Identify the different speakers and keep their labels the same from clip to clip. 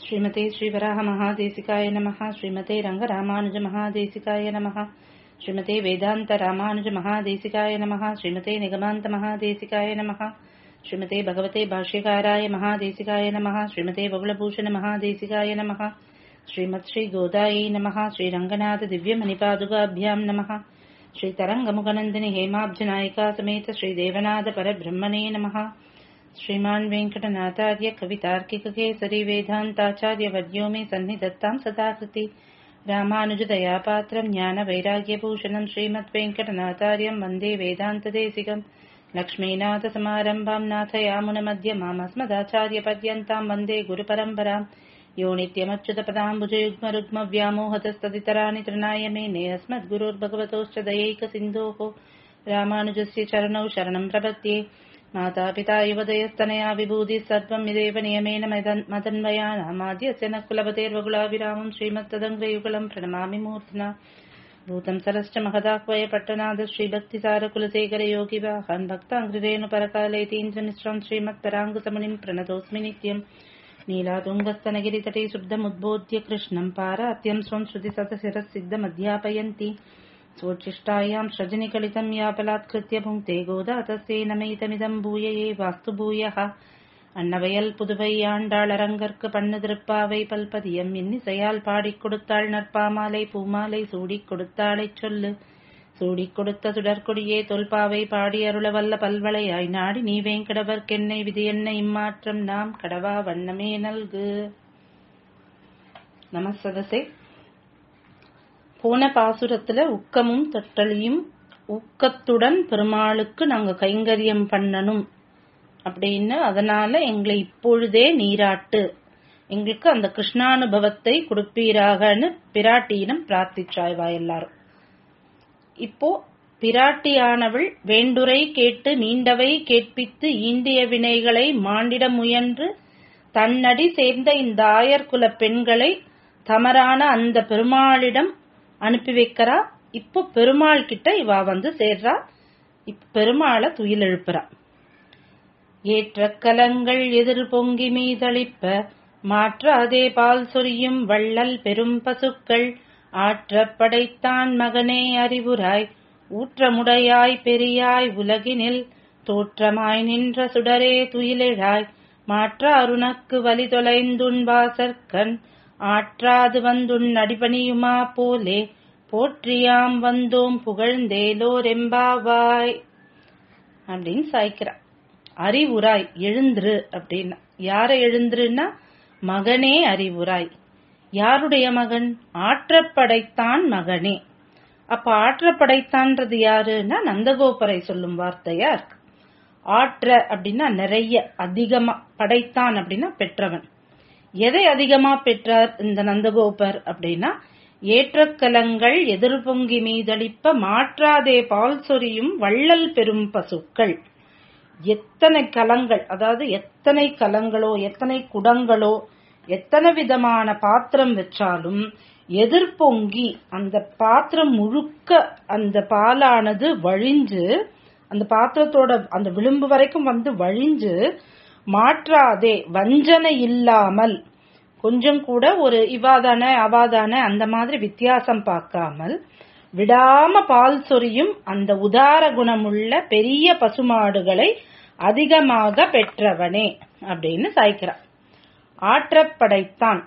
Speaker 1: श्रीमते श्रीवराहमहादेशिकाय नमः श्रीमते रङ्गरामानुजमहादेशिकाय नमः श्रीमते वेदान्तरामानुजमहादेशिकाय नमः श्रीमते निगमान्तमहादेशिकाय नमः श्रीमते भगवते भाष्यकाराय महादेशिकाय नमः श्रीमते बगुलभूषणमहादेशिकाय नमः श्रीमत् श्रीगोदायै नमः श्रीरङ्गनाथदिव्यमणिपादुकाभ्याम् नमः श्रीतरङ्गमुखनन्दिनि हेमाब्जनायिका समेत श्रीदेवनाथपरब्रह्मणे नमः श्रीमान् वेङ्कटनाथार्य कवितार्किककेसरी वेदान्ताचार्यवर्यो मे सन्निधत्ताम् सदाकृति रामानुजदयापात्रम् ज्ञानवैराग्यभूषणम् श्रीमद्वेङ्कटनाथार्यम् वन्दे वेदान्तदेशिकम् लक्ष्मीनाथसमारम्भाम् नाथयामुनमध्यमामस्मदाचार्यपर्यन्ताम् वन्दे गुरुपरम्पराम् यो नित्यमच्युतपदाम्बुजयुग्मरुग्मव्यामोहतस्तदितराणि तृणाय मेने अस्मद्गुरोर्भगवतोश्च दयैकसिन्धोः रामानुजस्य चरणौ शरणम् प्रपद्ये मातापिता युवदयस्तनया विभूतिः सर्वम् इदेव नियमेन मदन्- मदन्वयानामाद्यस्य न कुलपतेर्वकुलाभिरामम् श्रीमत्तदङ्ग्रयुगलम् प्रणमामि मूर्ध्ना भूतम् सरश्च महदाह्वय पट्टनाद श्रीभक्तिसारकुलशेखरयोगिवाहन् भक्ताङ्घ्रिरेणुपरकालयतीन्द्रमिश्रम् श्रीमत्पराङ्गुतमुनिम् प्रणतोऽस्मि नित्यम् नीलातुङ्गस्तनगिरितटे शुद्धमुद्बोध्य कृष्णम् पारात्यम् स्वम् श्रुतिसतशिरः सिद्धमध्यापयन्ति स्वोच्छिष्टायाम् सृजनिकलितम् यापलात्कृत्य भुङ्क्ते गोदा तस्यै नमैतमिदम् भूय ये वास्तु भूयः அன்னவையல் புதுவை ஆண்டாள் அரங்கற்கு பண்ணு திருப்பாவை பல்பதியம் இன்னிசையால் பாடிக் கொடுத்தாள் நற்பாமாலை பூமாலை சூடிக் கொடுத்தாளைச் சொல்லு சூடிக் கொடுத்த சுடற்கொடியே தொல்பாவை பாடி அருள வல்ல பல்வளையாய் நாடி நீ வேங்கடவர்க்கென்னை விதி என்ன இம்மாற்றம் நாம் கடவா வண்ணமே நல்கு நமசதசே போன பாசுரத்துல உக்கமும் தொட்டலியும் ஊக்கத்துடன் பெருமாளுக்கு நாங்க கைங்கரியம் பண்ணணும் அப்படின்னு அதனால எங்களை இப்பொழுதே நீராட்டு எங்களுக்கு அந்த கிருஷ்ணானுபவத்தை கொடுப்பீராகன்னு பிராட்டியிடம் பிரார்த்திச்சாய்வா எல்லாரும் இப்போ பிராட்டியானவள் வேண்டுரை கேட்டு மீண்டவை கேட்பித்து ஈண்டிய வினைகளை மாண்டிட முயன்று தன்னடி சேர்ந்த இந்த ஆயர்குல பெண்களை தமரான அந்த பெருமாளிடம் அனுப்பி வைக்கிறா இப்போ பெருமாள் கிட்ட இவா வந்து சேர்றா இப்ப பெருமாளை துயில் எழுப்புறா ஏற்ற கலங்கள் எதிர் பொங்கி மீதளிப்ப மாற்றாதே பால் சொரியும் வள்ளல் பெரும் பசுக்கள் ஆற்ற படைத்தான் மகனே அறிவுராய் ஊற்றமுடையாய் பெரியாய் உலகினில் தோற்றமாய் நின்ற சுடரே துயிலெழாய் மாற்ற அருணக்கு வலி தொலைந்துன் வாசற்கண் ஆற்றாது வந்துன் அடிபணியுமா போலே போற்றியாம் வந்தோம் புகழ்ந்தேலோரெம்பாவாய் அப்படின்னு சாய்க்கிறா அறிவுராய் எழுந்துரு அப்படின்னா யாரை எழுந்துருன்னா மகனே அறிவுராய் யாருடைய மகன் ஆற்றப்படைத்தான் மகனே அப்ப ஆற்றப்படைத்தான்றது யாருன்னா நந்தகோபரை சொல்லும் வார்த்தையா இருக்கு ஆற்ற அப்படின்னா நிறைய அதிகமா படைத்தான் அப்படின்னா பெற்றவன் எதை அதிகமா பெற்றார் இந்த நந்தகோபர் அப்படின்னா ஏற்றக்கலங்கள் எதிர்பொங்கி மீதளிப்ப மாற்றாதே பால் சொரியும் வள்ளல் பெரும் பசுக்கள் எத்தனை கலங்கள் அதாவது எத்தனை கலங்களோ எத்தனை குடங்களோ எத்தனை விதமான பாத்திரம் வச்சாலும் எதிர்பொங்கி அந்த பாத்திரம் முழுக்க அந்த பாலானது வழிஞ்சு அந்த பாத்திரத்தோட அந்த விளிம்பு வரைக்கும் வந்து வழிஞ்சு மாற்றாதே வஞ்சனை இல்லாமல் கொஞ்சம் கூட ஒரு இவாதான அவாதான அந்த மாதிரி வித்தியாசம் பார்க்காமல் விடாம பால் சொரியும் அந்த உதார குணமுள்ள பெரிய பசுமாடுகளை அதிகமாக பெற்றவனே அப்படின்னு சாய்க்கிறான் ஆற்றப்படைத்தான்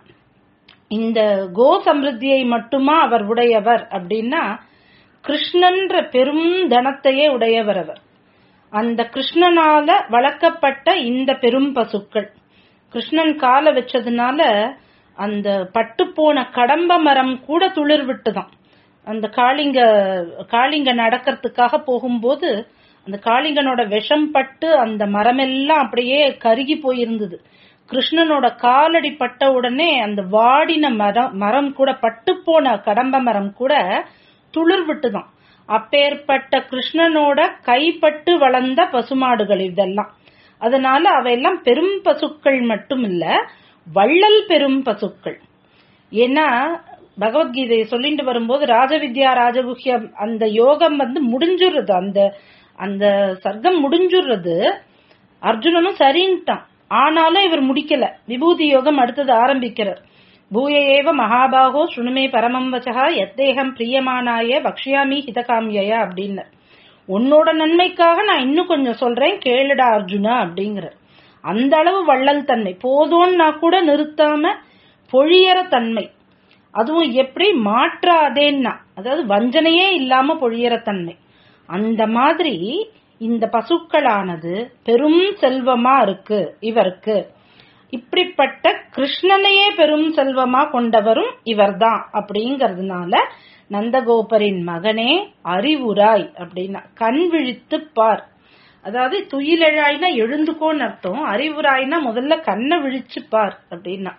Speaker 1: இந்த கோ சமிருத்தியை மட்டுமா அவர் உடையவர் அப்படின்னா கிருஷ்ணன்ற பெரும் தனத்தையே உடையவர் அவர் அந்த கிருஷ்ணனால வளர்க்கப்பட்ட இந்த பெரும் பசுக்கள் கிருஷ்ணன் கால வச்சதுனால அந்த பட்டுப்போன கடம்ப மரம் கூட துளிர் விட்டுதான் அந்த காளிங்க காளிங்க நடக்கிறதுக்காக போகும்போது அந்த காளிங்கனோட விஷம் பட்டு அந்த மரமெல்லாம் அப்படியே கருகி போயிருந்தது கிருஷ்ணனோட காலடி பட்ட உடனே அந்த வாடின மரம் மரம் கூட பட்டுப்போன கடம்ப மரம் கூட துளிர் விட்டுதான் அப்பேற்பட்ட கிருஷ்ணனோட கைப்பட்டு வளர்ந்த பசுமாடுகள் இதெல்லாம் அதனால அவையெல்லாம் பெரும் பசுக்கள் மட்டும் இல்ல வள்ளல் பெரும் பசுக்கள் ஏன்னா பகவத்கீதையை சொல்லிட்டு வரும்போது ராஜவித்யா ராஜகுஹ்யம் அந்த யோகம் வந்து முடிஞ்சுடுறது அந்த அந்த சர்க்கம் முடிஞ்சுடுறது அர்ஜுனனும் சரின்ட்டான் ஆனாலும் இவர் முடிக்கல விபூதி யோகம் அடுத்தது ஆரம்பிக்கிறார் பூய ஏவ மகாபாகோ சுணுமே பரமம் வச்சகா எத்தேகம் பிரியமானாய பக்ஷியாமி ஹிதகாமிய அப்படின்னு உன்னோட நன்மைக்காக நான் இன்னும் கொஞ்சம் சொல்றேன் கேளுடா அர்ஜுனா அப்படிங்கிற அந்த அளவு வள்ளல் தன்மை போதும்னா கூட நிறுத்தாம பொழியற தன்மை அதுவும் எப்படி மாற்றாதேன்னா அதாவது வஞ்சனையே இல்லாம பொழியற தன்மை அந்த மாதிரி இந்த பசுக்களானது பெரும் செல்வமா இருக்கு இவருக்கு இப்படிப்பட்ட கிருஷ்ணனையே பெரும் செல்வமா கொண்டவரும் இவர்தான் அப்படிங்கறதுனால நந்தகோபரின் மகனே அறிவுராய் அப்படின்னா கண் விழித்து பார் அதாவது துயிலழாய்னா எழுந்துக்கோன்னு அர்த்தம் அறிவுராய்னா முதல்ல கண்ணை விழிச்சு பார் அப்படின்னா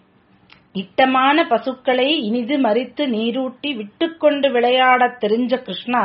Speaker 1: இட்டமான பசுக்களை இனிது மறித்து நீரூட்டி விட்டுக்கொண்டு விளையாடத் தெரிஞ்ச கிருஷ்ணா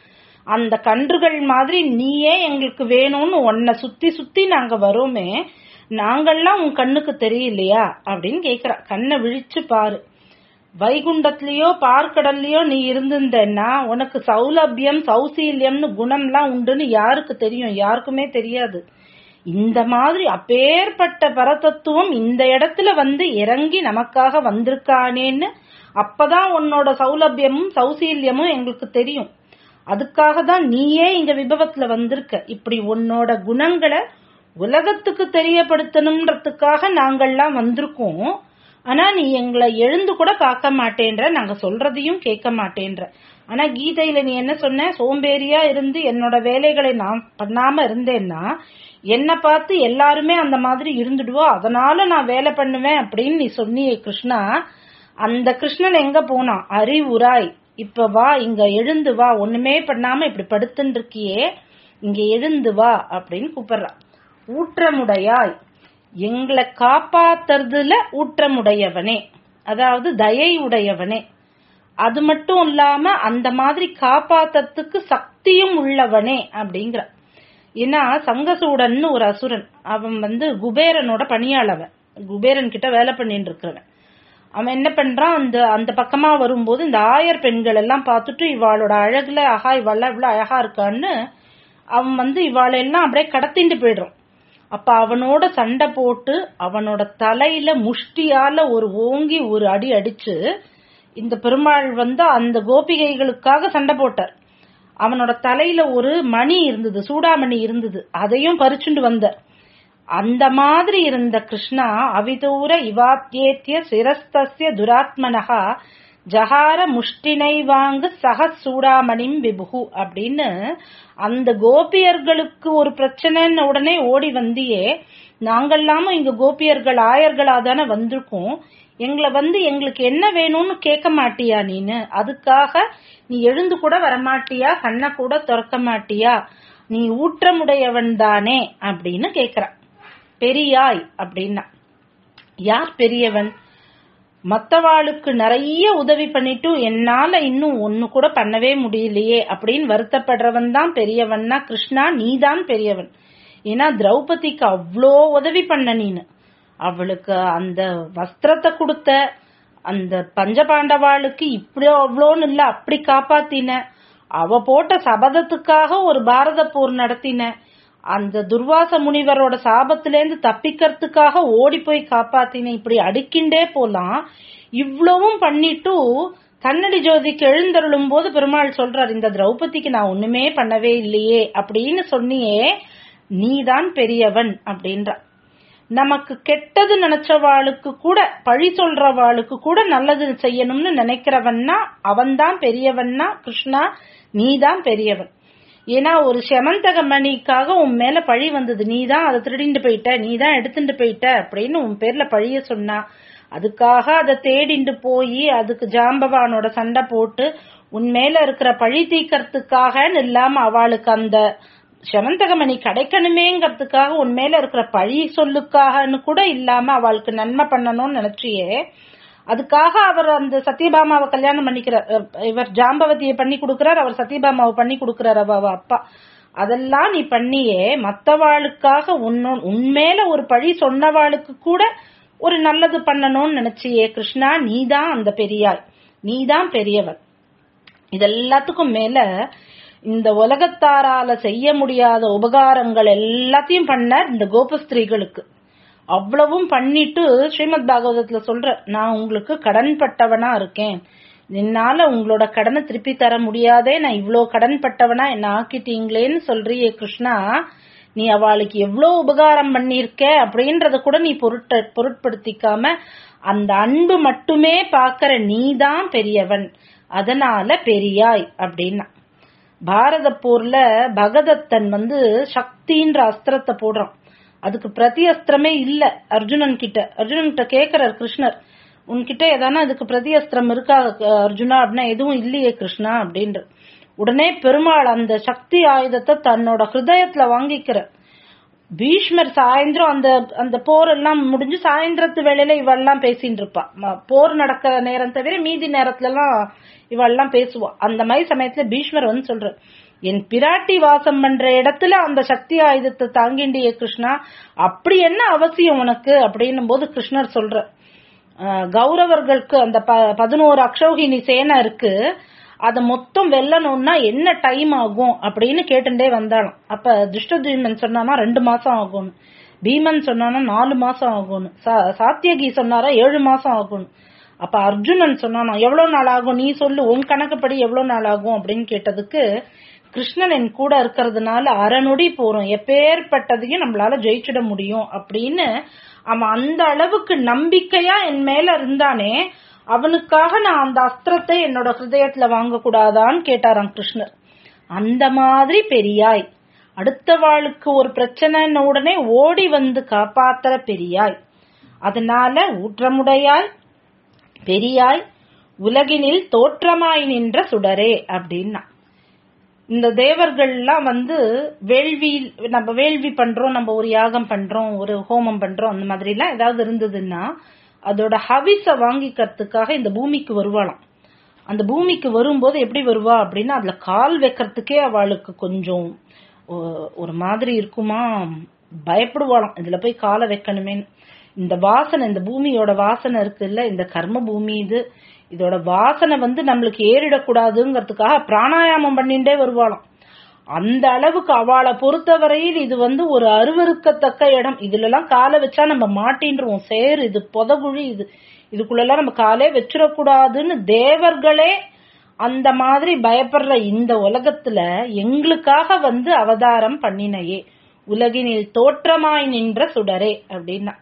Speaker 1: அந்த கன்றுகள் மாதிரி நீயே எங்களுக்கு வேணும்னு உன்னை சுத்தி சுத்தி நாங்க வரோமே நாங்கள்லாம் உன் கண்ணுக்கு தெரியலையா அப்படின்னு கேக்குறா கண்ணை விழிச்சு பாரு வைகுண்டத்திலயோ பார்க்கடல்லையோ நீ இருந்திருந்தேன்னா உனக்கு சௌலபியம் சௌசீல்யம்னு குணம்லாம் உண்டுன்னு யாருக்கு தெரியும் யாருக்குமே தெரியாது இந்த மாதிரி அப்பேற்பட்ட பரதத்துவம் இந்த இடத்துல வந்து இறங்கி நமக்காக வந்திருக்கானேன்னு அப்பதான் உன்னோட சௌலபியமும் சௌசீல்யமும் எங்களுக்கு தெரியும் அதுக்காக தான் நீயே இங்க விபவத்துல வந்திருக்க இப்படி உன்னோட குணங்களை உலகத்துக்கு தெரியப்படுத்தணும்ன்றதுக்காக நாங்கள்லாம் வந்திருக்கோம் ஆனா நீ எங்களை எழுந்து கூட பார்க்க மாட்டேன்ற நாங்க சொல்றதையும் கேட்க மாட்டேன்ற ஆனா கீதையில நீ என்ன சொன்ன சோம்பேறியா இருந்து என்னோட வேலைகளை நான் பண்ணாம இருந்தேன்னா என்ன பார்த்து எல்லாருமே அந்த மாதிரி இருந்துடுவோ அதனால நான் வேலை பண்ணுவேன் அப்படின்னு நீ சொன்னியே கிருஷ்ணா அந்த கிருஷ்ணன் எங்க போனான் அறிவுராய் இப்ப வா இங்க எழுந்து வா ஒண்ணுமே பண்ணாம இப்படி படுத்துன்னு இருக்கியே இங்க எழுந்து வா அப்படின்னு கூப்பிடுறான் ஊற்றமுடையாய் எங்களை காப்பாத்துறதுல ஊற்றமுடையவனே அதாவது தயை உடையவனே அது மட்டும் இல்லாம அந்த மாதிரி காப்பாத்துறதுக்கு சக்தியும் உள்ளவனே அப்படிங்கிற ஏன்னா சங்கசூடன்னு ஒரு அசுரன் அவன் வந்து குபேரனோட பணியாளவன் குபேரன் கிட்ட வேலை பண்ணிட்டு இருக்கிறவன் அவன் என்ன பண்றான் அந்த அந்த பக்கமா வரும்போது இந்த ஆயர் பெண்கள் எல்லாம் பார்த்துட்டு இவாளோட அழகுல ஆஹா இவாள இவ்வளவு அழகா இருக்கான்னு அவன் வந்து இவாளெல்லாம் அப்படியே கடத்திட்டு போயிடுறான் அப்ப அவனோட சண்டை போட்டு அவனோட தலையில முஷ்டியால ஒரு ஓங்கி ஒரு அடி அடிச்சு இந்த பெருமாள் வந்து அந்த கோபிகைகளுக்காக சண்டை போட்டார் அவனோட தலையில ஒரு மணி இருந்தது சூடாமணி இருந்தது அதையும் பறிச்சுண்டு வந்தார் அந்த மாதிரி இருந்த கிருஷ்ணா அவிதூர இவாத்தியேத்திய சிரஸ்தஸ்ய துராத்மனகா ஜஹார முஷ்டினை வாங்கு சக சூடாமணிம் விபுகு அப்படின்னு அந்த கோபியர்களுக்கு ஒரு பிரச்சனைன்னு உடனே ஓடி வந்தியே நாங்கெல்லாமும் இங்க கோபியர்கள் ஆயர்களா தானே வந்திருக்கோம் எங்களை வந்து எங்களுக்கு என்ன வேணும்னு கேட்க மாட்டியா நீனு அதுக்காக நீ எழுந்து கூட வரமாட்டியா கண்ணை கூட திறக்க மாட்டியா நீ ஊற்றமுடையவன் தானே அப்படின்னு கேக்குறான் பெரியாய் அப்படின்னா யார் பெரியவன் மத்தவாளுக்கு நிறைய உதவி பண்ணிட்டு என்னால இன்னும் ஒன்னு கூட பண்ணவே முடியலையே அப்படின்னு வருத்தப்படுறவன் தான் பெரியவன்னா கிருஷ்ணா நீதான் பெரியவன் ஏன்னா திரௌபதிக்கு அவ்வளோ உதவி பண்ண நீனு அவளுக்கு அந்த வஸ்திரத்தை கொடுத்த அந்த பஞ்சபாண்டவாளுக்கு இப்படி அவ்வளோன்னு இல்ல அப்படி காப்பாத்தின அவ போட்ட சபதத்துக்காக ஒரு பாரத போர் நடத்தின அந்த துர்வாச முனிவரோட சாபத்திலேருந்து தப்பிக்கிறதுக்காக ஓடி போய் காப்பாத்தின இப்படி அடிக்கின்றே போலாம் இவ்வளவும் பண்ணிட்டு கண்ணடி ஜோதிக்கு எழுந்தருளும் போது பெருமாள் சொல்றார் இந்த திரௌபதிக்கு நான் ஒண்ணுமே பண்ணவே இல்லையே அப்படின்னு சொன்னியே நீதான் பெரியவன் அப்படின்ற நமக்கு கெட்டது நினைச்சவாளுக்கு கூட பழி சொல்றவாளுக்கு கூட நல்லது செய்யணும்னு நினைக்கிறவன்னா அவன்தான் பெரியவன்னா கிருஷ்ணா நீதான் பெரியவன் ஏன்னா ஒரு செமந்தக மணிக்காக உன் மேல பழி வந்தது நீ தான் அதை திருடிட்டு போயிட்ட நீ தான் எடுத்துட்டு போயிட்ட அப்படின்னு உன் பேர்ல பழிய சொன்னா அதுக்காக அதை தேடிண்டு போய் அதுக்கு ஜாம்பவானோட சண்டை போட்டு உன் மேல இருக்கிற பழி தீக்கிறதுக்காகன்னு இல்லாம அவளுக்கு அந்த செமந்தகமணி கிடைக்கணுமேங்கிறதுக்காக உன் மேல இருக்கிற பழி சொல்லுக்காகன்னு கூட இல்லாம அவளுக்கு நன்மை பண்ணணும்னு நினைச்சியே அதுக்காக அவர் அந்த சத்யபாமாவை கல்யாணம் பண்ணிக்கிறார் இவர் ஜாம்பவதியை பண்ணி கொடுக்கிறார் அவர் சத்யபாமாவை பண்ணி கொடுக்கிறார் அவ அவ அப்பா அதெல்லாம் நீ பண்ணியே மத்தவாளுக்காக உன்னோ உன்மேல ஒரு பழி சொன்னவாளுக்கு கூட ஒரு நல்லது பண்ணணும்னு நினைச்சியே கிருஷ்ணா நீதான் அந்த பெரியாய் நீதான் பெரியவன் இதெல்லாத்துக்கும் மேல இந்த உலகத்தாரால செய்ய முடியாத உபகாரங்கள் எல்லாத்தையும் பண்ணார் இந்த கோபஸ்திரீகளுக்கு அவ்வளவும் பண்ணிட்டு ஸ்ரீமத் பாகவதத்துல சொல்ற நான் உங்களுக்கு கடன்பட்டவனா இருக்கேன் என்னால உங்களோட கடனை திருப்பி தர முடியாதே நான் இவ்ளோ கடன்பட்டவனா என்ன ஆக்கிட்டீங்களேன்னு சொல்றியே கிருஷ்ணா நீ அவளுக்கு எவ்வளவு உபகாரம் பண்ணிருக்க அப்படின்றத கூட நீ பொருட்ட பொருட்படுத்திக்காம அந்த அன்பு மட்டுமே பாக்குற நீதான் பெரியவன் அதனால பெரியாய் அப்படின்னா பாரத போர்ல பகதத்தன் வந்து சக்தின்ற அஸ்திரத்தை போடுறான் அதுக்கு பிரதி அஸ்திரமே இல்ல அர்ஜுனன் கிட்ட அர்ஜுனன் கிட்ட கேக்குறார் கிருஷ்ணர் உன்கிட்ட ஏதானா அதுக்கு பிரதி அஸ்திரம் இருக்கா அஹ், அர்ஜுனா அப்படின்னா எதுவும் இல்லையே கிருஷ்ணா அப்படின்ற உடனே பெருமாள் அந்த சக்தி ஆயுதத்தை தன்னோட ஹிருதயத்துல வாங்கிக்கிற பீஷ்மர் சாயந்தரம் அந்த அந்த போர் எல்லாம் முடிஞ்சு சாயந்தரத்து வேளையில இவெல்லாம் பேசிட்டு இருப்பா ம- போர் நடக்கிற நேரம் தவிர மீதி நேரத்துல எல்லாம் இவெல்லாம் பேசுவா அந்த மாதிரி சமயத்துல பீஷ்மர் வந்து சொல்ற என் பிராட்டி வாசம் பண்ற இடத்துல அந்த சக்தி ஆயுதத்தை தாங்கிண்டிய கிருஷ்ணா அப்படி என்ன அவசியம் உனக்கு அப்படின்னும் போது கிருஷ்ணர் சொல்ற அஹ், கௌரவர்களுக்கு அந்த ப- பதினோரு அக்ஷௌகினி சேனை இருக்கு அத மொத்தம் வெல்லணும்னா என்ன டைம் ஆகும் அப்படின்னு கேட்டுட்டே வந்தாலும் அப்ப துஷ்டதீமன் சொன்னானா ரெண்டு மாசம் ஆகும்னு பீமன் சொன்னானா நாலு மாசம் ஆகும்னு சா- சாத்தியகி சொன்னாரா ஏழு மாசம் ஆகும்னு அப்ப அர்ஜுனன் சொன்னானா எவ்வளவு நாள் ஆகும் நீ சொல்லு உன் கணக்குப்படி எவ்வளவு நாள் ஆகும் அப்படின்னு கேட்டதுக்கு கிருஷ்ணன் என் கூட இருக்கிறதுனால அறநொடி போறோம் எப்பேற்பட்டதையும் நம்மளால ஜெயிச்சிட முடியும் அப்படின்னு அவன் அந்த அளவுக்கு நம்பிக்கையா என் மேல இருந்தானே அவனுக்காக நான் அந்த அஸ்திரத்தை என்னோட ஹிருதயத்துல வாங்க கூடாதான்னு கேட்டாராம் கிருஷ்ணர் அந்த மாதிரி பெரியாய் அடுத்த வாளுக்கு ஒரு பிரச்சனைன்ன உடனே ஓடி வந்து காப்பாத்துற பெரியாய் அதனால ஊற்றமுடையாய் பெரியாய் உலகினில் தோற்றமாய் நின்ற சுடரே அப்படின்னா இந்த தேவர்கள்லாம் வந்து வேள்வி நம்ம வேள்வி பண்றோம் நம்ம ஒரு யாகம் பண்றோம் ஒரு ஹோமம் பண்றோம் அந்த மாதிரி எல்லாம் ஏதாவது இருந்ததுன்னா அதோட ஹவிஸ வாங்கிக்கிறதுக்காக இந்த பூமிக்கு வருவாளாம் அந்த பூமிக்கு வரும்போது எப்படி வருவா அப்படின்னா அதுல கால் வைக்கிறதுக்கே அவளுக்கு கொஞ்சம் ஒ- ஒரு மாதிரி இருக்குமா பயப்படுவாளாம் இதுல போய் காலை வைக்கணுமேன்னு இந்த வாசனை இந்த பூமியோட வாசனை இருக்குல்ல இந்த கர்ம பூமி இது இதோட வாசனை வந்து நம்மளுக்கு ஏறிடக்கூடாதுங்கிறதுக்காக பிராணாயாமம் பண்ணிட்டே வருவாளாம் அந்த அளவுக்கு அவளை பொறுத்தவரையில் இது வந்து ஒரு அருவருக்கத்தக்க இடம் இதுல எல்லாம் காலை வச்சா நம்ம மாட்டின்றுவோம் சேர் இது புதகுழி இது இதுக்குள்ளெல்லாம் நம்ம காலே வச்சிடக்கூடாதுன்னு தேவர்களே அந்த மாதிரி பயப்படுற இந்த உலகத்துல எங்களுக்காக வந்து அவதாரம் பண்ணினையே உலகினில் தோற்றமாய் நின்ற சுடரே அப்படின்னா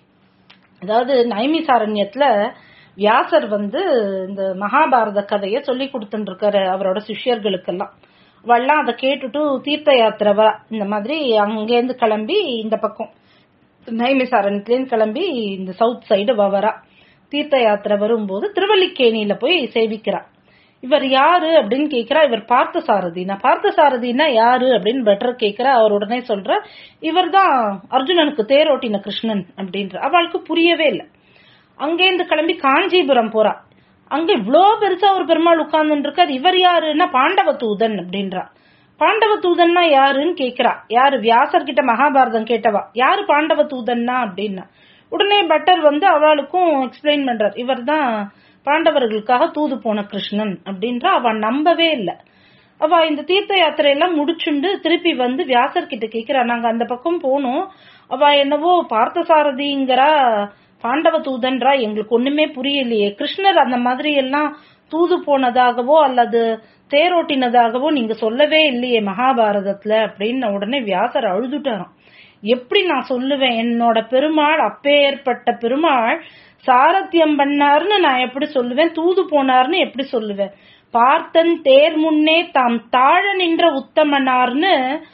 Speaker 1: அதாவது நைமிசாரண்யத்துல வியாசர் வந்து இந்த மகாபாரத கதைய சொல்லி கொடுத்துட்டு இருக்காரு அவரோட சிஷ்யர்களுக்கெல்லாம் அவள்லாம் அதை கேட்டுட்டு தீர்த்த யாத்திரை வா இந்த மாதிரி அங்கேருந்து கிளம்பி இந்த பக்கம் நைமிசாரண்யத்துலேருந்து கிளம்பி இந்த சவுத் சைடு வரா தீர்த்த யாத்திரை வரும்போது திருவல்லிக்கேணியில போய் சேவிக்கிறா இவர் யாரு அப்படின்னு கேக்குறா இவர் பார்த்த சாரதினா பார்த்த சாரதினா யாரு அப்படின்னு பெட்டர் கேக்குறா அவர் உடனே சொல்ற இவர்தான் அர்ஜுனனுக்கு தேரோட்டின கிருஷ்ணன் அப்படின்ற அவளுக்கு புரியவே இல்லை அங்கேருந்து கிளம்பி காஞ்சிபுரம் போறா அங்க இவ்ளோ பெருசா ஒரு பெருமாள் உட்கார்ந்துட்டு இருக்கார் இவர் யாருன்னா பாண்டவ தூதன் அப்படின்றா பாண்டவ தூதன்னா யாருன்னு கேக்குறா யாரு வியாசர் கிட்ட மகாபாரதம் கேட்டவா யாரு பாண்டவ தூதன்னா அப்படின்னா உடனே பட்டர் வந்து அவளுக்கும் எக்ஸ்பிளைன் பண்றார் இவர்தான் பாண்டவர்களுக்காக தூது போன கிருஷ்ணன் அப்படின்ற அவ நம்பவே இல்லை அவ இந்த தீர்த்த யாத்திரையெல்லாம் முடிச்சுண்டு திருப்பி வந்து வியாசர் கிட்ட கேக்குறா நாங்க அந்த பக்கம் போனோம் அவ என்னவோ பார்த்தசாரதிங்கிறா பாண்டவ தூதன்றா எங்களுக்கு ஒண்ணுமே புரியலையே கிருஷ்ணர் அந்த மாதிரி எல்லாம் தூது போனதாகவோ அல்லது தேரோட்டினதாகவோ நீங்க சொல்லவே இல்லையே மகாபாரதத்துல அப்படின்னு உடனே வியாசர் அழுதுட்டாராம் எப்படி நான் சொல்லுவேன் என்னோட பெருமாள் அப்பேற்பட்ட பெருமாள் சாரத்தியம் பண்ணாருன்னு நான் எப்படி சொல்லுவேன் தூது போனார்னு எப்படி சொல்லுவேன் பார்த்தன் தேர் முன்னே தாம் தாழ நின்ற உத்தமனார்னு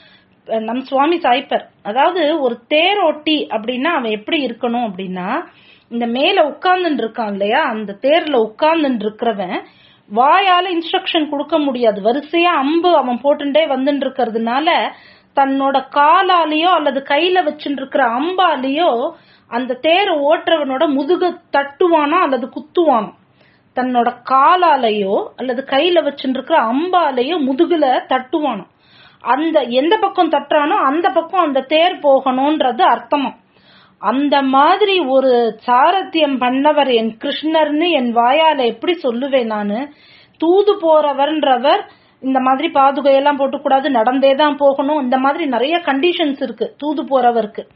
Speaker 1: நம் சுவாமி சாய்ப்பர் அதாவது ஒரு தேரோட்டி அப்படின்னா அவன் எப்படி இருக்கணும் அப்படின்னா இந்த மேல உட்கார்ந்துட்டு இருக்கான் இல்லையா அந்த தேர்ல உட்கார்ந்துட்டு இருக்கிறவன் வாயால இன்ஸ்ட்ரக்ஷன் கொடுக்க முடியாது வரிசையா அம்பு அவன் போட்டுட்டே வந்துட்டு இருக்கிறதுனால தன்னோட காலாலேயோ அல்லது கையில வச்சுட்டு இருக்கிற அம்பாலேயோ அந்த தேரை ஓட்டுறவனோட முதுக தட்டுவானோ அல்லது குத்துவானோ தன்னோட காலாலேயோ அல்லது கையில வச்சுட்டு இருக்கிற அம்பாலேயோ முதுகுல தட்டுவானோ அந்த எந்த பக்கம் தட்டுறானோ அந்த பக்கம் அந்த தேர் போகணும்ன்றது அர்த்தமாம் அந்த மாதிரி ஒரு சாரத்தியம் பண்ணவர் என் கிருஷ்ணர்னு என் வாயால எப்படி சொல்லுவேன் நானு தூது போறவர்ன்றவர் இந்த மாதிரி பாதுகையெல்லாம் போட்டுக்கூடாது நடந்தே தான் போகணும் இந்த மாதிரி நிறைய கண்டிஷன்ஸ் இருக்கு தூது போறவருக்கு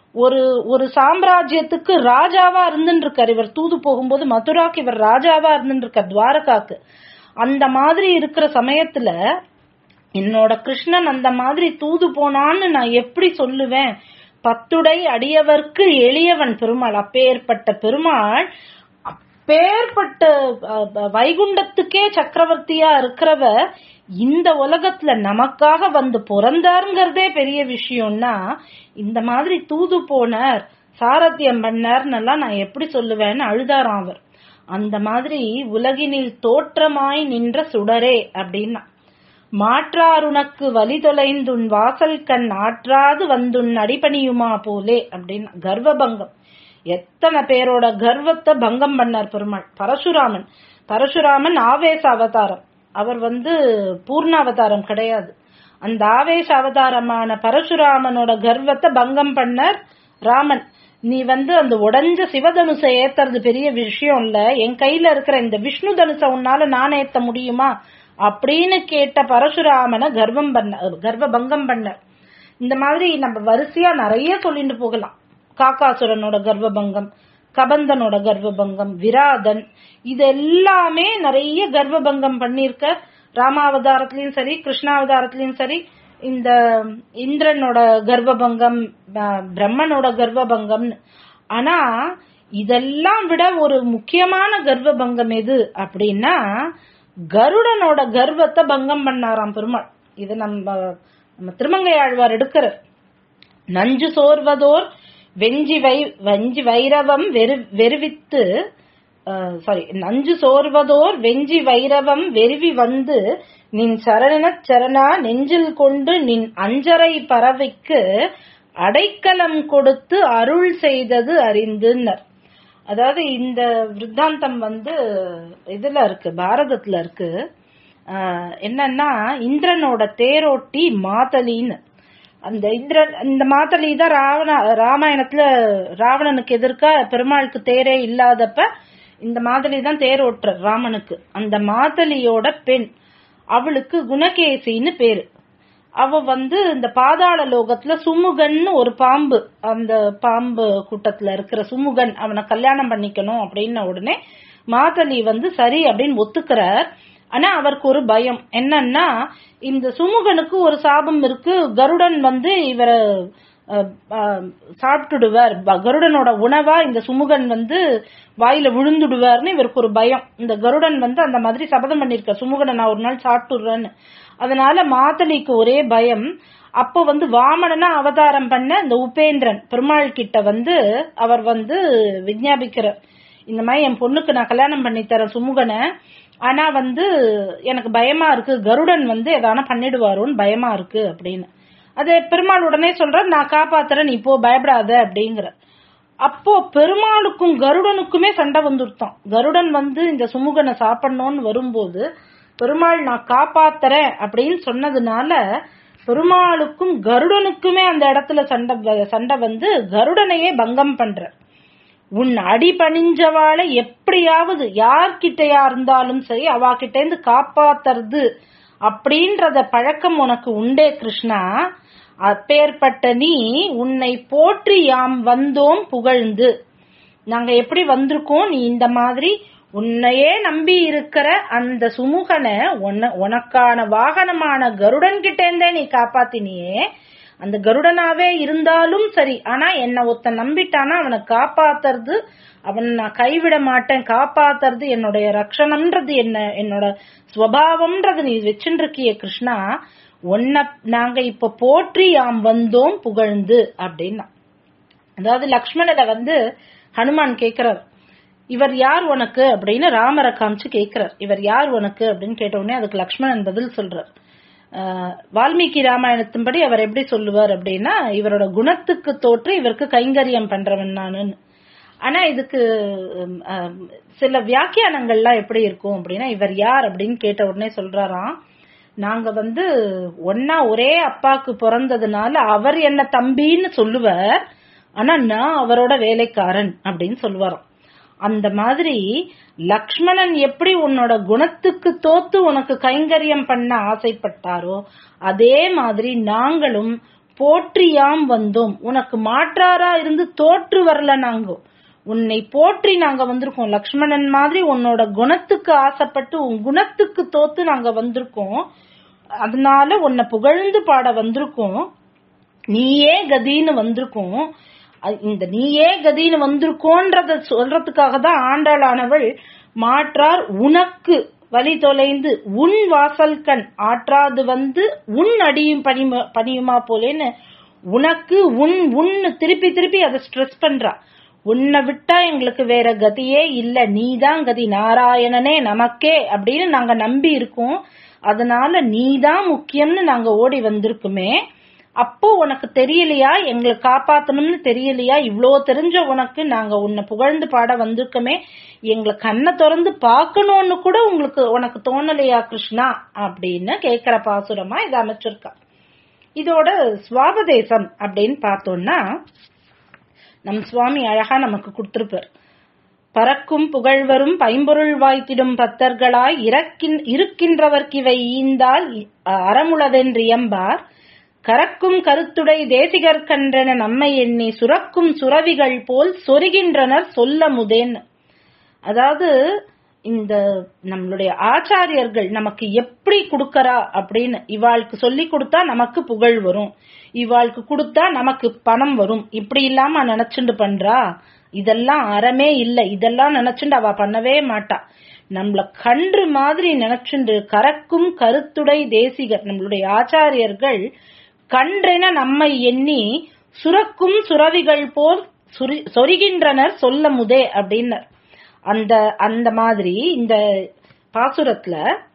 Speaker 1: ஒரு ஒரு சாம்ராஜ்யத்துக்கு ராஜாவா இருந்துட்டு இருக்கார் இவர் தூது போகும்போது மதுராக்கு இவர் ராஜாவா இருந்துட்டு இருக்கார் துவாரகாக்கு அந்த மாதிரி இருக்கிற சமயத்துல என்னோட கிருஷ்ணன் அந்த மாதிரி தூது போனான்னு நான் எப்படி சொல்லுவேன் பத்துடை அடியவர்க்கு எளியவன் பெருமாள் அப்பேற்பட்ட பெருமாள் அப்பேற்பட்ட அஹ், அஹ், வைகுண்டத்துக்கே சக்கரவர்த்தியா இருக்கிறவ இந்த உலகத்துல நமக்காக வந்து பிறந்தாருங்கிறதே பெரிய விஷயம்னா இந்த மாதிரி தூது போனார் சாரத்தியம் பண்ணார்னெல்லாம் நான் எப்படி சொல்லுவேன்னு அழுதாராம் அவர் அந்த மாதிரி உலகினில் தோற்றமாய் நின்ற சுடரே அப்படின்னா மாற்றாருனக்கு வழி தொலைந்துன் வாசல் கண் ஆற்றாது வந்துன் அடிபணியுமா போலே அப்படின்னு கர்வபங்கம் எத்தனை பேரோட கர்வத்தை பங்கம் பண்ணார் பெருமாள் பரசுராமன் பரசுராமன் ஆவேச அவதாரம் அவர் வந்து பூர்ண அவதாரம் கிடையாது அந்த ஆவேச அவதாரமான பரசுராமனோட கர்வத்தை பங்கம் பண்ணார் ராமன் நீ வந்து அந்த உடைஞ்ச சிவதனுசை ஏத்துறது பெரிய விஷயம் இல்ல என் கையில இருக்கிற இந்த விஷ்ணு தனுசை உன்னால நான் ஏத்த முடியுமா அப்படின்னு கேட்ட பரசுராமனை கர்வம் பண்ண கர்வ பங்கம் பண்ணார் இந்த மாதிரி நம்ம வரிசையா நிறைய சொல்லிட்டு போகலாம் காக்காசுரனோட கர்வபங்கம் கபந்தனோட கர்வபங்கம் விராதன் இது எல்லாமே நிறைய கர்வபங்கம் பண்ணிருக்க ராமாவதாரத்திலயும் சரி கிருஷ்ணாவதாரத்திலயும் சரி இந்த இந்திரனோட கர்வபங்கம் ப- பிரம்மனோட கர்வபங்கம்னு ஆனா இதெல்லாம் விட ஒரு முக்கியமான கர்வபங்கம் எது அப்படின்னா கருடனோட கர்வத்தை பங்கம் பண்ணாராம் பெருமாள் இது நம்ம நம்ம திருமங்கை ஆழ்வார் எடுக்கிறார் நஞ்சு சோர்வதோர் வெஞ்சி வை வஞ்சி வைரவம் வெறு வெறுவித்து சாரி நஞ்சு சோர்வதோர் வெஞ்சி வைரவம் வெறுவி வந்து நின் சரணச் சரணா நெஞ்சில் கொண்டு நின் அஞ்சரை பறவைக்கு அடைக்கலம் கொடுத்து அருள் செய்தது அறிந்துன்னர் அதாவது இந்த விருத்தாந்தம் வந்து இதுல இருக்கு பாரதத்துல இருக்கு ஆஹ் என்னன்னா இந்திரனோட தேரோட்டி மாதலின்னு அந்த இந்திரன் இந்த மாதலி தான் ராவண ராமாயணத்துல ராவணனுக்கு எதிர்க்க பெருமாளுக்கு தேரே இல்லாதப்ப இந்த மாதலி தான் தேர் ஓட்டுற ராமனுக்கு அந்த மாதலியோட பெண் அவளுக்கு குணகேசின்னு பேரு அவ வந்து இந்த பாதாள லோகத்துல சுமுகன்னு ஒரு பாம்பு அந்த பாம்பு கூட்டத்துல இருக்கிற சுமுகன் அவனை கல்யாணம் பண்ணிக்கணும் அப்படின்ன உடனே மாதலி வந்து சரி அப்படின்னு ஒத்துக்கிறார் ஆனா அவருக்கு ஒரு பயம் என்னன்னா இந்த சுமுகனுக்கு ஒரு சாபம் இருக்கு கருடன் வந்து இவரை அஹ், அஹ், சாப்பிட்டுடுவார் ப- கருடனோட உணவா இந்த சுமுகன் வந்து வாயில விழுந்துடுவார்னு இவருக்கு ஒரு பயம் இந்த கருடன் வந்து அந்த மாதிரி சபதம் பண்ணிருக்க சுமுகனை நான் ஒரு நாள் சாப்பிட்டுடுறேன்னு அதனால மாதலிக்கு ஒரே பயம் அப்போ வந்து வாமனனா அவதாரம் பண்ண இந்த உபேந்திரன் பெருமாள் கிட்ட வந்து அவர் வந்து விஞ்ஞாபிக்கிறார் இந்த மாதிரி என் பொண்ணுக்கு நான் கல்யாணம் பண்ணி தரேன் சுமுகனை ஆனா வந்து எனக்கு பயமா இருக்கு கருடன் வந்து எதான பண்ணிடுவாரோன்னு பயமா இருக்கு அப்படின்னு அது பெருமாள் உடனே சொல்ற நான் காப்பாத்துறேன் நீ போ பயப்படாத அப்படிங்கிற அப்போ பெருமாளுக்கும் கருடனுக்குமே சண்டை வந்துருத்தான் கருடன் வந்து இந்த சுமுகனை சாப்பிடணும்னு வரும்போது பெருமாள் நான் காப்பாத்துறேன் அப்படின்னு சொன்னதுனால பெருமாளுக்கும் கருடனுக்குமே அந்த இடத்துல சண்டை வ- சண்டை வந்து கருடனையே பங்கம் பண்ற உன் அடி பணிஞ்சவாளை எப்படியாவது யார்கிட்டயா இருந்தாலும் சரி அவாகிட்ட இருந்து காப்பாத்துறது அப்படின்றத பழக்கம் உனக்கு உண்டே கிருஷ்ணா அப்பேற்பட்ட நீ உன்னை போற்றி யாம் வந்தோம் புகழ்ந்து நாங்க எப்படி வந்திருக்கோம் நீ இந்த மாதிரி உன்னையே நம்பி இருக்கிற அந்த சுமுகனை உன்ன- உனக்கான வாகனமான கருடன் கிட்ட இருந்தே நீ காப்பாத்தினியே அந்த கருடனாவே இருந்தாலும் சரி ஆனா என்ன ஒருத்தன் நம்பிட்டானா அவனை காப்பாத்துறது அவனை நான் கைவிட மாட்டேன் காப்பாத்துறது என்னுடைய ரக்ஷணம்ன்றது என்ன என்னோட ஸ்வபாவம்ன்றது நீ வச்சுருக்கிய கிருஷ்ணா உன்னை நாங்க இப்ப போற்றி யாம் வந்தோம் புகழ்ந்து அப்படின்னா அதாவது லக்ஷ்மணனை வந்து ஹனுமான் கேக்குறார் இவர் யார் உனக்கு அப்படின்னு ராமரை காமிச்சு கேக்குறார் இவர் யார் உனக்கு அப்படின்னு கேட்ட உடனே அதுக்கு லக்ஷ்மணன் பதில் சொல்றார் ஆஹ் வால்மீகி ராமாயணத்தின்படி அவர் எப்படி சொல்லுவார் அப்படின்னா இவரோட குணத்துக்கு தோற்று இவருக்கு கைங்கரியம் பண்றவன் நானுன்னு ஆனா இதுக்கு உம், ஆஹ், சில வியாக்கியானங்கள்லாம் எப்படி இருக்கும் அப்படின்னா இவர் யார் அப்படின்னு கேட்ட உடனே சொல்றாராம் நாங்க வந்து ஒன்னா ஒரே அப்பாக்கு பிறந்ததுனால அவர் என்ன தம்பின்னு சொல்லுவார் ஆனா நான் அவரோட வேலைக்காரன் அப்படின்னு சொல்லுவாராம் அந்த மாதிரி லக்ஷ்மணன் எப்படி உன்னோட குணத்துக்கு தோத்து உனக்கு கைங்கரியம் பண்ண ஆசைப்பட்டாரோ அதே மாதிரி நாங்களும் போற்றியாம் வந்தோம் உனக்கு மாற்றாரா இருந்து தோற்று வரல நாங்க உன்னை போற்றி நாங்க வந்திருக்கோம் லக்ஷ்மணன் மாதிரி உன்னோட குணத்துக்கு ஆசைப்பட்டு உன் குணத்துக்கு தோத்து நாங்க வந்திருக்கோம் அதனால உன்னை புகழ்ந்து பாட வந்திருக்கோம் நீயே கதின்னு வந்திருக்கோம் அ- இந்த நீயே கதின்னு வந்திருக்கோன்றத சொல்றதுக்காக தான் ஆண்டாளானவள் மாற்றார் உனக்கு வழி தொலைந்து உன் வாசல் கண் ஆற்றாது வந்து உன் அடியும் பணியுமா பணியுமா போலேன்னு உனக்கு உன் உன்னு திருப்பி திருப்பி அதை ஸ்ட்ரெஸ் பண்றா உன்னை விட்டா எங்களுக்கு வேற கதியே இல்ல நீதான் கதி நாராயணனே நமக்கே அப்படின்னு நாங்க நம்பி இருக்கோம் அதனால நீதான் முக்கியம்னு நாங்க ஓடி வந்திருக்குமே அப்போ உனக்கு தெரியலையா எங்களை காப்பாத்தணும்னு தெரியலையா இவ்ளோ தெரிஞ்ச உனக்கு நாங்க உன்னை புகழ்ந்து பாட வந்திருக்கோமே எங்களை கண்ணை திறந்து பார்க்கணும்னு கூட உங்களுக்கு உனக்கு தோணலையா கிருஷ்ணா அப்படின்னு கேக்குற பாசுரமா இதை அமைச்சிருக்கா இதோட சுவாபதேசம் அப்படின்னு பார்த்தோம்னா நம் சுவாமி அழகா நமக்கு கொடுத்திருப்பார் பறக்கும் புகழ்வரும் பைம்பொருள் வாய்த்திடும் பத்தர்களாய் இறக்கின் இருக்கின்றவர்க்கிவை ஈந்தால் அறமுளதென்றியம்பார் கறக்கும் கருத்துடை தேசிகர் கன்றன நம்மை எண்ணி சுரக்கும் சுரவிகள் போல் சொருகின்றனர் சொல்ல முதேன் அதாவது இந்த நம்மளுடைய ஆச்சாரியர்கள் நமக்கு எப்படி கொடுக்கறா அப்படின்னு இவாளுக்கு சொல்லி கொடுத்தா நமக்கு புகழ் வரும் இவாளுக்கு கொடுத்தா நமக்கு பணம் வரும் இப்படி இல்லாம நினைச்சுண்டு பண்றா இதெல்லாம் அறமே இல்ல இதெல்லாம் நினைச்சுண்டு அவ பண்ணவே மாட்டா நம்மள கன்று மாதிரி நினைச்சுண்டு கறக்கும் கருத்துடை தேசிகர் நம்மளுடைய ஆச்சாரியர்கள் கன்றென நம்மை எண்ணி சுரக்கும் சுரவிகள் போல் சுரி- சொரிகின்றனர் சொல்ல முதே அப்படின்னர் அந்த அந்த மாதிரி இந்த பாசுரத்துல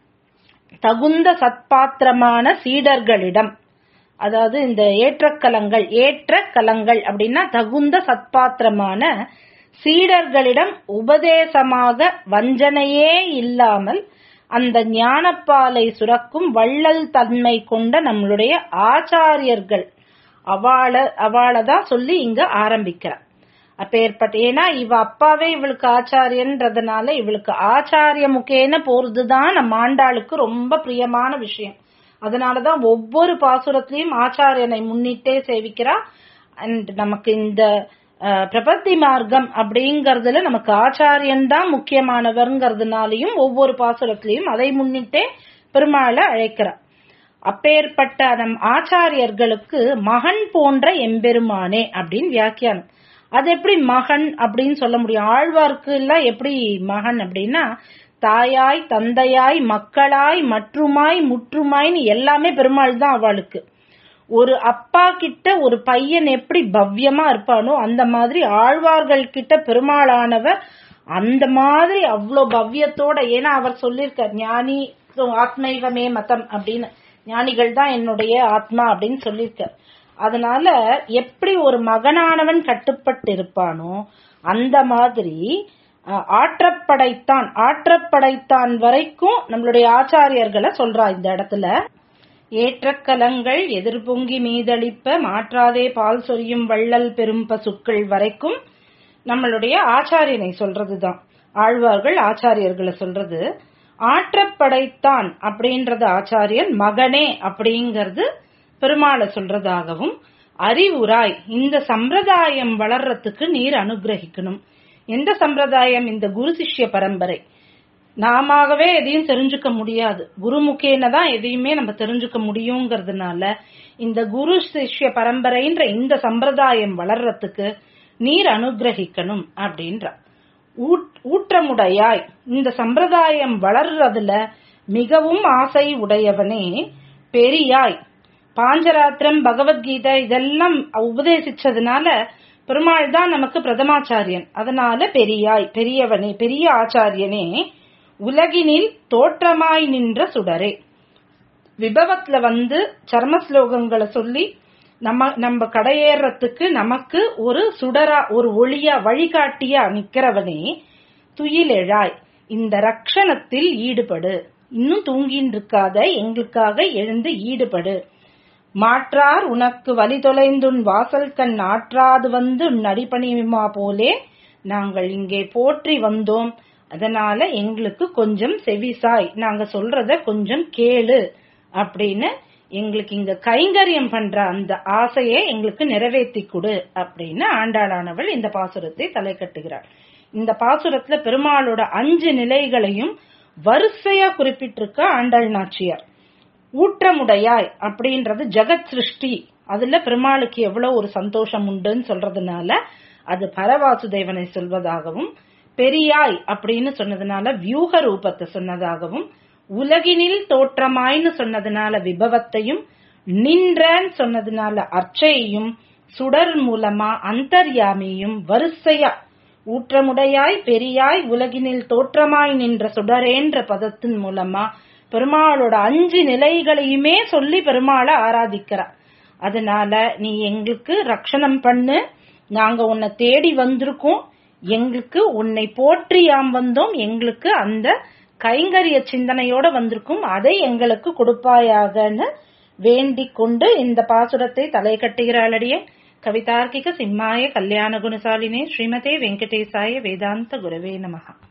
Speaker 1: தகுந்த சத்பாத்திரமான சீடர்களிடம் அதாவது இந்த ஏற்றக்கலங்கள் ஏற்ற கலங்கள் அப்படின்னா தகுந்த சத்பாத்திரமான சீடர்களிடம் உபதேசமாக வஞ்சனையே இல்லாமல் அந்த ஞானப்பாலை சுரக்கும் வள்ளல் தன்மை கொண்ட நம்மளுடைய ஆச்சாரியர்கள் அவாள அவாளதான் சொல்லி இங்க ஆரம்பிக்கிறார் அப்பேற்பட்ட ஏன்னா இவ அப்பாவே இவளுக்கு ஆச்சாரியன்றதுனால இவளுக்கு ஆச்சாரிய முகேன போறதுதான் நம்ம ஆண்டாளுக்கு ரொம்ப பிரியமான விஷயம் அதனாலதான் ஒவ்வொரு பாசுரத்திலையும் ஆச்சாரியனை முன்னிட்டே சேவிக்கிறா அண்ட் நமக்கு இந்த அஹ், பிரபத்தி மார்க்கம் அப்படிங்கறதுல நமக்கு ஆச்சாரியன் தான் முக்கியமானவர்ங்கிறதுனாலையும் ஒவ்வொரு பாசுரத்திலையும் அதை முன்னிட்டே பெருமாளை அழைக்கிறா அப்பேற்பட்ட நம் ஆச்சாரியர்களுக்கு மகன் போன்ற எம்பெருமானே அப்படின்னு வியாக்கியானம் அது எப்படி மகன் அப்படின்னு சொல்ல முடியும் ஆழ்வார்க்கு எல்லாம் எப்படி மகன் அப்படின்னா தாயாய் தந்தையாய் மக்களாய் மற்றுமாய் முற்றுமாய்ன்னு எல்லாமே பெருமாள் தான் அவளுக்கு ஒரு அப்பா கிட்ட ஒரு பையன் எப்படி பவ்யமா இருப்பானோ அந்த மாதிரி ஆழ்வார்கள் கிட்ட பெருமாளானவர் அந்த மாதிரி அவ்வளோ பவ்யத்தோட ஏன்னா அவர் சொல்லியிருக்கார் ஞானி ஆத்மைவமே மதம் அப்படின்னு ஞானிகள் தான் என்னுடைய ஆத்மா அப்படின்னு சொல்லியிருக்கார் அதனால எப்படி ஒரு மகனானவன் கட்டுப்பட்டு இருப்பானோ அந்த மாதிரி அஹ், ஆற்றப்படைத்தான் ஆற்றப்படைத்தான் வரைக்கும் நம்மளுடைய ஆச்சாரியர்களை சொல்றா இந்த இடத்துல ஏற்றக்கலங்கள் எதிர்பொங்கி மீதளிப்ப மாற்றாதே பால் சொரியும் வள்ளல் பெரும் பசுக்கள் வரைக்கும் நம்மளுடைய ஆச்சாரியனை சொல்றதுதான் ஆழ்வார்கள் ஆச்சாரியர்களை சொல்றது ஆற்றப்படைத்தான் அப்படின்றது ஆச்சாரியன் மகனே அப்படிங்கிறது பெருமாளை சொல்றதாகவும் அறிவுராய் இந்த சம்பிரதாயம் வளர்றதுக்கு நீர் அனுகிரகிக்கணும் எந்த சம்பிரதாயம் இந்த குரு சிஷ்ய பரம்பரை நாமவே எதையும் தெரிஞ்சுக்க முடியாது குருமுகேன தான் எதையுமே நம்ம தெரிஞ்சுக்க முடியுங்கிறதுனால இந்த குரு சிஷ்ய பரம்பரைன்ற இந்த சம்பிரதாயம் வளர்றதுக்கு நீர் அனுகிரகிக்கணும் அப்படின்ற ஊட்- ஊற்றமுடையாய் இந்த சம்பிரதாயம் வளர்றதுல மிகவும் ஆசை உடையவனே பெரியாய் பாஞ்சராத்திரம் பகவத்கீதை இதெல்லாம் உபதேசிச்சதுனால பெருமாள் தான் நமக்கு பிரதமாச்சாரியன் அதனால பெரியாய் பெரியவனே பெரிய ஆச்சாரியனே உலகினில் தோற்றமாய் நின்ற சுடரே விபவத்துல வந்து சர்ம ஸ்லோகங்களை சொல்லி நம்ம நம்ம கடையேறத்துக்கு நமக்கு ஒரு சுடரா ஒரு ஒளியா வழிகாட்டியா நிக்கிறவனே துயிலெழாய் இந்த ரக்ஷணத்தில் ஈடுபடு இன்னும் தூங்கின்னு இருக்காத எங்களுக்காக எழுந்து ஈடுபடு மாற்றார் உனக்கு வழி தொலைந்துன் வாசல் கண் ஆற்றாது வந்து உன் அடிபணியுமா போலே நாங்கள் இங்கே போற்றி வந்தோம் அதனால எங்களுக்கு கொஞ்சம் செவிசாய் நாங்க சொல்றத கொஞ்சம் கேளு அப்படின்னு எங்களுக்கு இங்க கைங்கரியம் பண்ற அந்த ஆசையை எங்களுக்கு நிறைவேற்றி கொடு அப்படின்னு ஆண்டாளானவள் இந்த பாசுரத்தை தலை கட்டுகிறாள் இந்த பாசுரத்துல பெருமாளோட அஞ்சு நிலைகளையும் வரிசையா குறிப்பிட்டிருக்க ஆண்டாள் நாச்சியார் ஊற்றமுடையாய் அப்படின்றது ஜெகத் சிருஷ்டி அதுல பெருமாளுக்கு எவ்வளவு ஒரு சந்தோஷம் உண்டுன்னு சொல்றதுனால அது பரவாசுதேவனை சொல்வதாகவும் பெரியாய் அப்படின்னு சொன்னதுனால வியூக ரூபத்தை சொன்னதாகவும் உலகினில் தோற்றமாய்னு சொன்னதுனால விபவத்தையும் நின்றன்னு சொன்னதுனால அர்ச்சையையும் சுடர் மூலமா அந்தர்யாமியும் வரிசையா ஊற்றமுடையாய் பெரியாய் உலகினில் தோற்றமாய் நின்ற சுடரேன்ற பதத்தின் மூலமா பெருமாளோட அஞ்சு நிலைகளையுமே சொல்லி பெருமாளை ஆராதிக்கிறார் அதனால நீ எங்களுக்கு ரட்சணம் பண்ணு நாங்க உன்னை தேடி வந்திருக்கோம் எங்களுக்கு உன்னை போற்றி யாம் வந்தோம் எங்களுக்கு அந்த கைங்கரிய சிந்தனையோட வந்திருக்கும் அதை எங்களுக்கு கொடுப்பாயாகன்னு வேண்டிக் கொண்டு இந்த பாசுரத்தை தலை கட்டுகிறாளடியே கவிதார்க்கிக சிம்மாய கல்யாண குணசாலினே ஸ்ரீமதே வெங்கடேசாய வேதாந்த குரவே நமகா